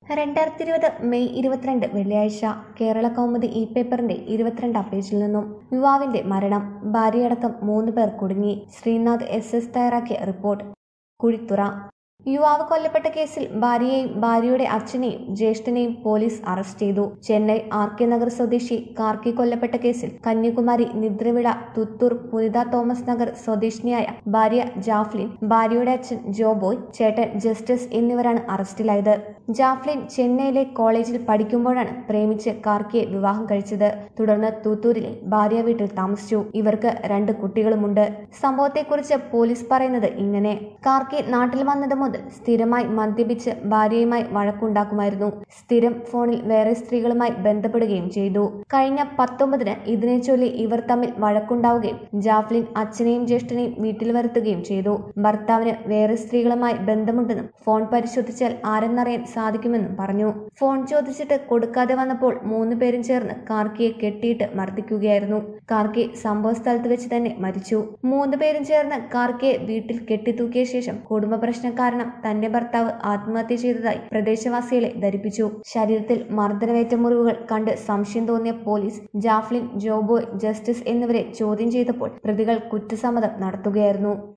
രണ്ടായിരത്തി ഇരുപത് മെയ് ഇരുപത്തിരണ്ട് വെള്ളിയാഴ്ച കേരള കൗമുദി ഇ പേപ്പറിന്റെ ഇരുപത്തിരണ്ടാം പേജിൽ നിന്നും യുവാവിന്റെ മരണം ഭാര്യയടക്കം മൂന്ന് പേർ കുടുങ്ങി ശ്രീനാഥ് എസ് എസ് തയ്യാറാക്കിയ റിപ്പോർട്ട് കുഴിത്തുറ യുവാവ് കൊല്ലപ്പെട്ട കേസിൽ ഭാര്യയെയും ഭാര്യയുടെ അച്ഛനെയും ജ്യേഷ്ഠനെയും പോലീസ് അറസ്റ്റ് ചെയ്തു ചെന്നൈ ആർ കെ നഗർ സ്വദേശി കാർക്കി കൊല്ലപ്പെട്ട കേസിൽ കന്യാകുമാരി നിദ്രവിള തുത്തൂർ പുനിത തോമസ് നഗർ സ്വദേശിനിയായ ഭാര്യ ജാഫ്ലിൻ ഭാര്യയുടെ അച്ഛൻ ജോബോയ് ചേട്ടൻ ജസ്റ്റിസ് എന്നിവരാണ് അറസ്റ്റിലായത് ജാഫ്ലിൻ ചെന്നൈയിലെ കോളേജിൽ പഠിക്കുമ്പോഴാണ് പ്രേമിച്ച് കാർക്കിയെ വിവാഹം കഴിച്ചത് തുടർന്ന് തൂത്തൂരിലെ ഭാര്യ വീട്ടിൽ താമസിച്ചു ഇവർക്ക് രണ്ട് കുട്ടികളുമുണ്ട് സംഭവത്തെക്കുറിച്ച് പോലീസ് പറയുന്നത് ഇങ്ങനെ കാർക്കി നാട്ടിൽ വന്നത് മുതൽ സ്ഥിരമായി മദ്യപിച്ച് ഭാര്യയുമായി വഴക്കുണ്ടാക്കുമായിരുന്നു സ്ഥിരം ഫോണിൽ വേറെ സ്ത്രീകളുമായി ബന്ധപ്പെടുകയും ചെയ്തു കഴിഞ്ഞ പത്തൊമ്പതിന് ഇതിനെ ചൊല്ലി ഇവർ തമ്മിൽ വഴക്കുണ്ടാവുകയും ജാഫ്ലിൻ അച്ഛനെയും ജ്യേഷ്ഠനെയും വീട്ടിൽ വരുത്തുകയും ചെയ്തു ഭർത്താവിന് വേറെ സ്ത്രീകളുമായി ബന്ധമുണ്ടെന്നും ഫോൺ പരിശോധിച്ചാൽ ആരെന്നറിയാൻ സാധിക്കുമെന്നും പറഞ്ഞു ഫോൺ ചോദിച്ചിട്ട് കൊടുക്കാതെ വന്നപ്പോൾ മൂന്ന് പേരും ചേർന്ന് കാർക്കിയെ കെട്ടിയിട്ട് മർദ്ദിക്കുകയായിരുന്നു കാർക്കി സംഭവ സ്ഥലത്ത് വെച്ച് തന്നെ മരിച്ചു മൂന്ന് പേരും ചേർന്ന് കാർക്കിയെ വീട്ടിൽ കെട്ടിത്തൂക്കിയ ശേഷം കുടുംബ പ്രശ്നം കാരണം തന്റെ ഭർത്താവ് ആത്മഹത്യ ചെയ്തതായി പ്രദേശവാസികളെ ധരിപ്പിച്ചു ശരീരത്തിൽ മർദ്ദനവേറ്റ മുറിവുകൾ കണ്ട് സംശയം തോന്നിയ പോലീസ് ജാഫ്ലിൻ ജോബോയ് ജസ്റ്റിസ് എന്നിവരെ ചോദ്യം ചെയ്തപ്പോൾ പ്രതികൾ കുറ്റസമ്മതം നടത്തുകയായിരുന്നു